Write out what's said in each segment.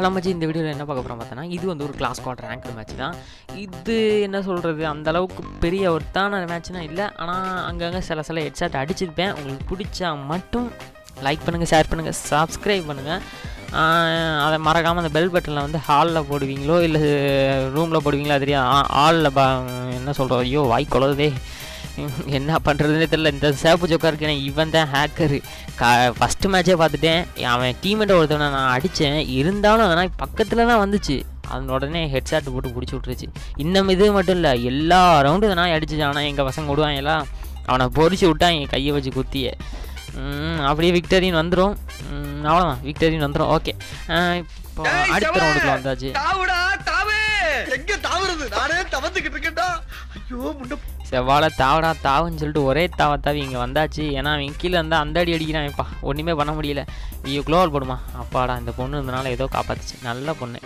நம்ம இந்த வீடியோவில் என்ன பார்க்க போகிறோம் பார்த்தோன்னா இது வந்து ஒரு கிளாஸ் குவாட் ரேங்க் மேட்ச் தான் இது என்ன சொல்கிறது அந்த அளவுக்கு பெரிய ஒருத்தான மேட்ச்னா இல்லை ஆனால் அங்கங்கே சில சில ஹெட்ஷாட் அடிச்சிருப்பேன் உங்களுக்கு பிடிச்சா மட்டும் லைக் பண்ணுங்கள் ஷேர் பண்ணுங்கள் சப்ஸ்கிரைப் பண்ணுங்கள் அதை மறக்காமல் அந்த பெல் பட்டனில் வந்து ஹாலில் போடுவீங்களோ இல்லை ரூமில் போடுவீங்களோ அது தெரியாது ஹாலில் பா என்ன சொல்கிறோம் ஐயோ வாய் குளருதே என்ன பண்ணுறதுனே தெரியல இந்த சேப்பு ஜோக்கா இருக்கேன் இவன் தான் ஹேக்கரு கா ஃபஸ்ட்டு மேட்சே பார்த்துட்டேன் அவன் டீமேட்டை ஒருத்தவனை நான் அடித்தேன் இருந்தாலும் அதனால் பக்கத்தில் தான் வந்துச்சு அதன் உடனே ஹெட்ஷாட் போட்டு பிடிச்சி விட்ருச்சு இன்னும் இது மட்டும் இல்லை எல்லா ரவுண்டும் நான் அடிச்சு ஆனால் எங்கள் பசங்க விடுவாங்களா அவனை பொறிச்சு விட்டான் கையை வச்சு குத்திய அப்படியே விக்டரின் வந்துடும் அவ்வளோதான் விக்டரின் வந்துடும் ஓகே இப்போ அடுத்த ரவுண்டுக்கு வந்தாச்சு தாவுடா தாவு எங்க தாவுறது நானே தவந்துக்கிட்டு இருக்கேன்டா ஐயோ முன்ன செவ்வாழை தாவடா தாவுன்னு சொல்லிட்டு ஒரே தாவ தாவி இங்கே வந்தாச்சு ஏன்னா அவன் கீழே இருந்தால் அந்த அடி அடிக்கிறான்ப்பா ஒன்றுமே பண்ண முடியல ஐயோ குளோவல் போடுமா அப்பாடா இந்த பொண்ணு இருந்தனால ஏதோ காப்பாத்துச்சு நல்ல பொண்ணு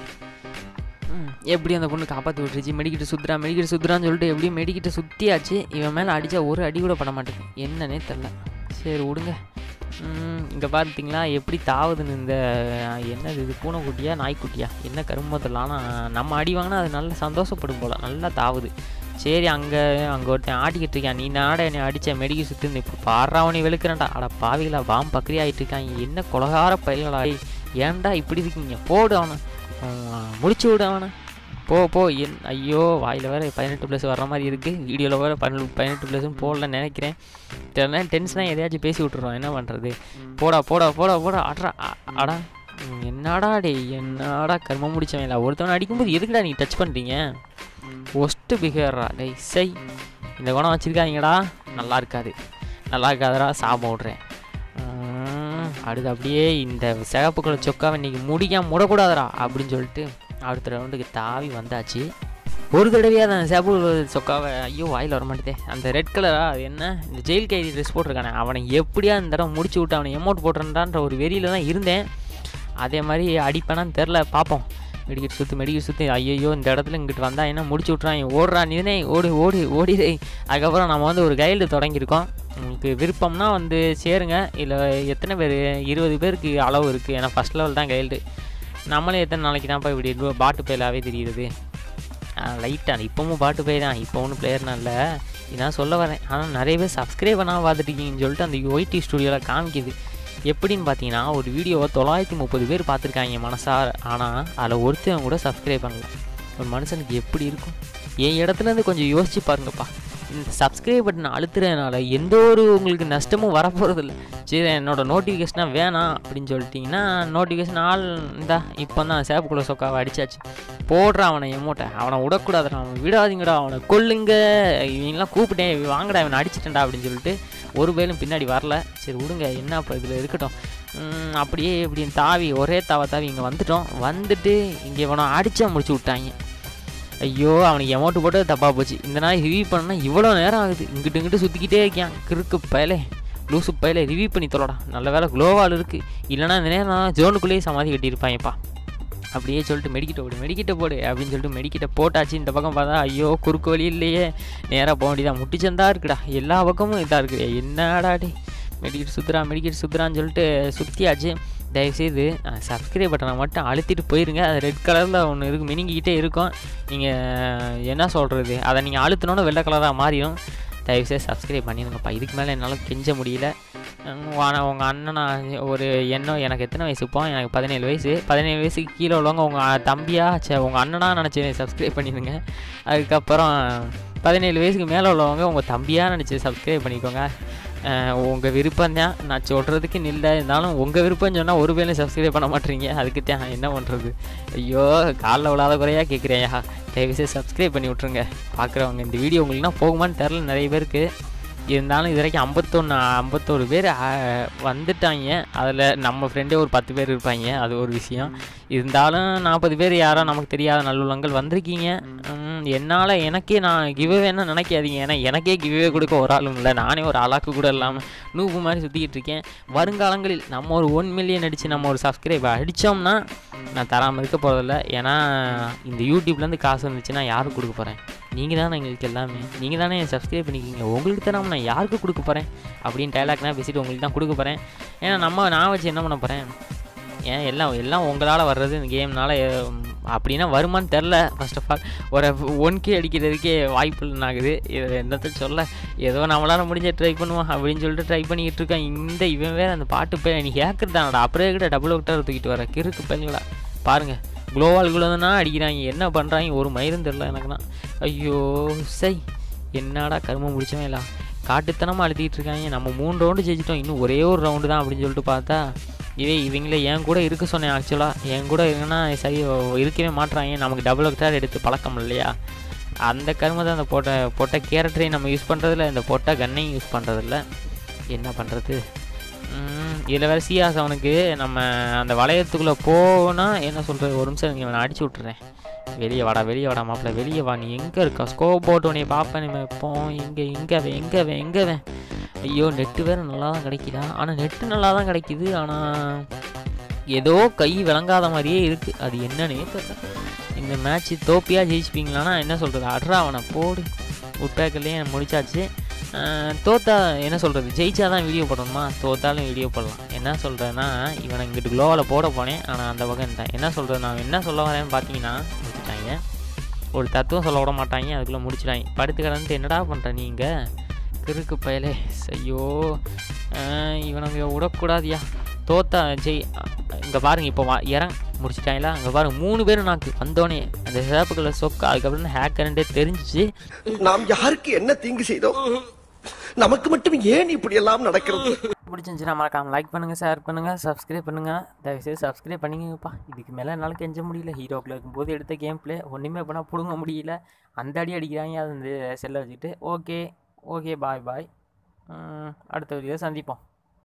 ம், எப்படி அந்த பொண்ணு காப்பாற்றி விட்டுருச்சு மெடிக்கிட்டு சுத்துறா மெடிக்கிட்டு சுத்துறான்னு சொல்லிட்டு எப்படியும் மெடிக்கிட்டு சுற்றியாச்சு இவன் மேலே அடித்தா ஒரு அடி கூட பண்ண மாட்டேங்குது என்னன்னே தெரில சரி விடுங்க இங்கே பார்த்தீங்களா எப்படி தாவுதுன்னு இந்த என்னது இது பூனைக்குட்டியா நாய்க்குட்டியா என்ன கருமத்தில் ஆனால் நம்ம அடி வாங்கினா அது நல்லா சந்தோஷப்படும் போல் நல்லா தாவுது சரி அங்கே அங்கே ஒருத்தன் ஆட்டிக்கிட்டு இருக்கான் நீ நாட என்னை அடித்த மெடிக்கி சுற்றி இப்போ பாடுறாவனி வெளுக்கிறேன்டா அட பாவிகளா வாம் பக்கரி ஆகிட்டு இருக்காங்க என்ன கொலகார பயல்களா ஏய், ஏன்டா இப்படி இருக்கீங்க போடு அவனை அவன் முடிச்சு விடு அவனை போ போ என் ஐயோ வாயில் வேறு பதினெட்டு ப்ளஸ் வர்ற மாதிரி இருக்குது வீடியோவில் வேறு பன்னெண்டு பதினெட்டு ப்ளஸ்னு போடலன்னு நினைக்கிறேன் தெரியல டென்ஷனாக எதையாச்சும் பேசி விட்ருவோம் என்ன பண்ணுறது போடா போடா போடா போடா அட்ரா அ- அடா ம், என்னடா டேய் என்னடா கர்மம் முடிச்சவன் இல்லை ஒருத்தவனை அடிக்கும்போது எதுக்குடா நீ டச் பண்ணுறீங்க ஒஸ்ட்டு பிஹேவரா டேய் சை இந்த குணம் வச்சுருக்காதீங்கடா நல்லா இருக்காது நல்லா இருக்காதடா சாபம் விட்றேன் ம், அடுத்து அப்படியே இந்த சிகப்பு கலர் சொக்காவை இன்னைக்கு முடிக்காம முடக்கூடாதுடா அப்படின்னு சொல்லிட்டு அடுத்த ரவுண்டுக்கு தாவி வந்தாச்சு ஒரு தடவையாக தான் சிகப்பு கலர் சொக்காவை ஐயோ வாயில் வர மாட்டேதே அந்த ரெட் கலரா அது என்ன இந்த ஜெயில் கைதி ட்ரெஸ் போட்டிருக்கானே அவனை எப்படியா இந்த தடவை முடிச்சு விட்டு அவனை எமௌண்ட் போட்டுறேன்டான்ற ஒரு வெறியில் தான் இருந்தேன் அதே மாதிரி அடிப்பேனான்னு தெரில பார்ப்போம் மெடிக்கெட் சுற்றி மெடிக்கெட் சுற்றி ஐயோ இந்த இடத்துல இங்கிட்டு வந்தா என்ன முடிச்சு விட்றான் ஓடுறா நீனே ஓடு ஓடு ஓடிடே அதுக்கப்புறம் நம்ம வந்து ஒரு கைடு தொடங்கியிருக்கோம் உங்களுக்கு விருப்பம்னா வந்து சேருங்க இல்லை எத்தனை பேர் இருபது பேருக்கு அளவு இருக்குது ஏன்னா ஃபஸ்ட் லெவல் தான் கைல்டு நம்மளே எத்தனை நாளைக்கு தான்ப்பா இப்படி இது பாட்டு பயிலாவே தெரியுது லைட்டாக இப்போவும் பாட்டு பயிர் தான் இப்போ ஒன்றும் பிளேயர்னா இல்லை இதான் சொல்ல வரேன் ஆனால் நிறைய பேர் சப்ஸ்கிரைப் பண்ணாமல் பார்த்துட்டீங்கன்னு சொல்லிட்டு அந்த ஒய்டி ஸ்டுடியோவில் காமிக்குது எப்படின்னு பார்த்தீங்கன்னா ஒரு வீடியோவை தொள்ளாயிரத்தி முப்பது பேர் பார்த்துருக்காங்க மனசார ஆனால் அதில் ஒருத்தன் கூட சப்ஸ்கிரைப் பண்ணல ஒரு மனுஷனுக்கு எப்படி இருக்கும் என் இடத்துலேருந்து கொஞ்சம் யோசிச்சு பாருங்கப்பா இந்த சப்ஸ்கிரைப் பட்டன் அழுத்துறதுனால எந்த ஒரு உங்களுக்கு நஷ்டமும் வரப்போகிறதில்ல சரி என்னோட நோட்டிஃபிகேஷனாக வேணாம் அப்படின்னு சொல்லிட்டிங்கன்னா நோட்டிஃபிகேஷன் ஆள் இந்தா இப்போ தான் சேப்புக்குள்ள சொக்காவை அடிச்சாச்சு போடுறான் அவனை எமோட்டை அவனை விடக்கூடாதுடா அவன் விடாதீங்கடா அவனை கொல்லுங்க இவங்கெல்லாம் கூப்பிட்டேன் இவன் வாங்கடா இவனை அடிச்சிட்டேன்டா அப்படின்னு சொல்லிட்டு ஒரு பேரும் பின்னாடி வரல சரி விடுங்க என்ன இப்போ இதில் இருக்கட்டும் ம், அப்படியே இப்படி தாவி ஒரே தாவ தாவி இங்கே வந்துட்டோம் வந்துட்டு இங்கே இவனை அடிச்சா முடிச்சு விட்டாங்க ஐயோ அவனுக்கு எமௌண்ட் போட்டு தப்பாக போச்சு இந்த நாள் ரிவ்யூ பண்ணா இவ்வளோ நேரம் ஆகுது இங்கிட்டு இங்கிட்டு சுற்றிக்கிட்டே இருக்கான் கிறுக்கு பயலே லூசு பயலே ரிவ்யூ பண்ணி தொலைடா நல்ல வேலை க்ளோவால் இருக்குது இல்லைன்னா இந்த நேரம் நான் ஜோனுக்குள்ளேயே சமாதி கட்டியிருப்பாங்கப்பா அப்படியே சொல்லிட்டு மெடிக்கிட்ட போடு மெடிக்கிட்ட போடு அப்படின்னு சொல்லிட்டு மெடிக்கிட்ட போட்டாச்சு இந்த பக்கம் பார்த்தா ஐயோ குறுக்கு வழி இல்லையே நேராக போக வேண்டியதான் முட்டிச்சந்தா இருக்குடா எல்லா பக்கமும் இதாக இருக்குது என்னடா டே மெடிக்கெட் சுற்றுறா மெடிக்கெட் சுற்றுறான்னு சொல்லிட்டு சுற்றியாச்சு தயவுசெய்து சப்ஸ்கிரைப் பட்டனை மட்டும் அழுத்திட்டு போயிருங்க அது ரெட் கலரில் ஒன்று இருக்கு மினிங்கிக்கிட்டே இருக்கும் நீங்கள் என்ன சொல்கிறது அதை நீங்கள் அழுத்தினோன்னு வெள்ளை கலராக மாறிடும் தயவுசெய்து சப்ஸ்கிரைப் பண்ணிடுங்கப்பா இதுக்கு மேலே என்னால் கெஞ்ச முடியல ஆனால் உங்கள் அண்ணனா ஒரு எண்ணம் எனக்கு எத்தனை வயசு இப்போ எனக்கு பதினேழு வயசு பதினேழு வயசுக்கு கீழே உள்ளவங்க உங்கள் தம்பியா சே உங்கள் அண்ணனா நினச்சி சப்ஸ்கிரைப் பண்ணிடுங்க அதுக்கப்புறம் பதினேழு வயசுக்கு மேலே உள்ளவங்க உங்கள் தம்பியாக நினச்சி சப்ஸ்கிரைப் பண்ணிக்கோங்க உங்கள் விருப்பம் தான் நான் சொல்கிறதுக்கு நில்ல இருந்தாலும் உங்கள் விருப்பம் சொன்னால் ஒரு பேரும் சப்ஸ்கிரைப் பண்ண மாட்டீங்க அதுக்கு தான் என்ன பண்ணுறது ஐயோ காலில் விழாத குறையாக கேட்குறேயா தயவுசெய்து சப்ஸ்கிரைப் பண்ணி விட்ருங்க பார்க்குறவங்க இந்த வீடியோ உங்களுக்குனா போகுமான்னு தெரில நிறைய பேருக்கு இருந்தாலும் இது வரைக்கும் ஐம்பத்தொன்று ஐம்பத்தோரு பேர் ஆ, வந்துட்டாங்க அதில் நம்ம ஃப்ரெண்டே ஒரு பத்து பேர் இருப்பாங்க அது ஒரு விஷயம் இருந்தாலும் நாற்பது பேர் யாரோ நமக்கு தெரியாத நல்லுள்ளங்கள் வந்திருக்கீங்க ம், என்னால் எனக்கே நான் கிவ்வேன்னு நினைக்காதீங்க ஏன்னா எனக்கே கிவ்வே கொடுக்க ஒரு ஆளும் இல்லை நானே ஒரு அலாக்கு கூட இல்லாமல் நூப்பு மாதிரி சுற்றிக்கிட்டு இருக்கேன் வருங்காலங்களில் நம்ம ஒரு ஒன் மில்லியன் அடித்து நம்ம ஒரு சப்ஸ்கிரைப் அடித்தோம்னா நான் தராமல் இருக்க போகிறதில்ல ஏன்னா இந்த யூடியூப்லேருந்து காசு வந்துச்சுன்னா யாருக்கு கொடுக்க போகிறேன் நீங்கள் தானே எங்களுக்கு எல்லாமே நீங்கள் தானே சப்ஸ்கிரைப் பண்ணிக்கிங்க உங்களுக்கு தராமல் நான் யாருக்கு கொடுக்க போகிறேன் அப்படின்னு டைலாக்னா பேசிட்டு உங்களுக்கு தான் கொடுக்க போகிறேன் ஏன்னா நம்ம நான் வச்சு என்ன பண்ண போகிறேன் ஏன் எல்லாம் எல்லாம் உங்களால் வர்றது இந்த கேம்னால அப்படின்னா வருமான்னு தெரில ஃபர்ஸ்ட் ஆஃப் ஆல் ஒரு ஒன் கே அடிக்கிறதுக்கே வாய்ப்பு இல்லைனாகுது இது என்னத்த சொல்ல ஏதோ நம்மளால் முடிஞ்ச ட்ரை பண்ணுவோம் அப்படின்னு சொல்லிட்டு ட்ரை பண்ணிக்கிட்டு இருக்கேன் இந்த இவன் வேறு அந்த பாட்டு போய் நீ ஹேக்கர் தானடா அப்படியே கிட்ட டபுள் ஒக்டர் தூக்கிட்டு வர கிறுக்கு பெண்களா பாருங்கள் குளோவால் குளோன்னா அடிக்கிறாங்க என்ன பண்ணுறாங்க ஒரு மயிரும் தெரில எனக்குன்னா ஐயோ சை என்னடா கருமம் முடிச்சவன் இல்லை காட்டுத்தனமாக அழுத்திட்டு இருக்காங்க நம்ம மூணு ரவுண்டு ஜெயிச்சிட்டோம் இன்னும் ஒரே ஒரு ரவுண்டு தான் அப்படின்னு சொல்லிட்டு பார்த்தா இவே இவங்கள என் கூட இருக்க சொன்னேன் ஆக்சுவலாக என் கூட இருக்குன்னா சரி இருக்கவே மாட்றாங்க நமக்கு டபுள் ஒக்டார் எடுத்து பழக்கம் இல்லையா அந்த கருமை அந்த போட்ட போட்ட கேரக்டரையும் நம்ம யூஸ் பண்ணுறதில்ல இந்த போட்ட கன்னையும் யூஸ் பண்ணுறதில்ல என்ன பண்ணுறது இதில் வேறு சியாஸ் அவனுக்கு நம்ம அந்த வளையத்துக்குள்ளே போனால் என்ன சொல்கிறது ஒரு நிமிஷம் இங்கே நான் அடிச்சு விட்டுறேன் வெளியே வாடா வெளியே வாடா மாப்பிள்ள வெளியே வா நீ எங்கே இருக்கா ஸ்கோப் போட்டு உன்னை பார்ப்பேன் நம்ம இப்போ எங்கே எங்கே அவன் எங்கே அவன் எங்கே அவன் ஐயோ நெட்டு வேறு நல்லா தான் கிடைக்குதா ஆனால் நெட்டு நல்லா தான் கிடைக்குது ஆனால் ஏதோ கை விளங்காத மாதிரியே இருக்குது அது என்னன்னே தெரியல இந்த மேட்ச்சு தோப்பியாக ஜெயிச்சுப்பீங்களான்னா என்ன சொல்கிறது அட்ரா அவனை போடு உட்பேக்கர்லேயே முடிச்சாச்சு அஹ் தோத்தா என்ன சொல்கிறது ஜெயிச்சா தான் வீடியோ போடணுமா தோத்தாலும் வீடியோ போடலாம் என்ன சொல்கிறேன்னா இவனை இங்கிட்டு க்ளோவில் போட போனேன் ஆனால் அந்த பக்கம் தான் என்ன சொல்கிறது நான் என்ன சொல்ல வரேன்னு பார்த்தீங்கன்னா முடிச்சிட்டாங்க ஒரு தத்துவம் சொல்ல விட மாட்டாங்க அதுக்குள்ளே முடிச்சிட்டாங்க படுத்து கிடந்துட்டு என்னடா பண்ணுற நீங்கள் கிறுக்கு பயலே ஐயோ அஹ் இவனுங்க விடக்கூடாதியா தோத்தா ஜெய் இங்கே பாருங்க இப்போ வா இறங் முடிச்சிட்டாங்களா அங்கே பாருங்க மூணு பேரும் நாக்கு வந்தோடனே அந்த சிவப்பு கலர் சொக்கா அதுக்கப்புறம் தான் ஹேக்கர்ன்ட்டே தெரிஞ்சிச்சு நாம் யாருக்கு என்ன தீங்கு செய்தோம் நமக்கு மட்டும் ஏன் இப்படி எல்லாம் நடக்கிறது பிடிச்சிருந்துச்சுன்னா மறக்காம லைக் பண்ணுங்கள் ஷேர் பண்ணுங்கள் சப்ஸ்கிரைப் பண்ணுங்கள் தயவுசெய்து சப்ஸ்கிரைப் பண்ணிங்கப்பா இதுக்கு மேலே என்னால் கெஞ்ச முடியல ஹீரோக்கில் இருக்கும்போது எடுத்த கேம் ப்ளே ஒன்றுமே பண்ணால் பிடுங்க முடியல அந்த அடி அடிக்கிறாங்க அது வந்து செல்லை வச்சுக்கிட்டு ஓகே ஓகே பாய் பாய் அடுத்த வீடியோ சந்திப்போம்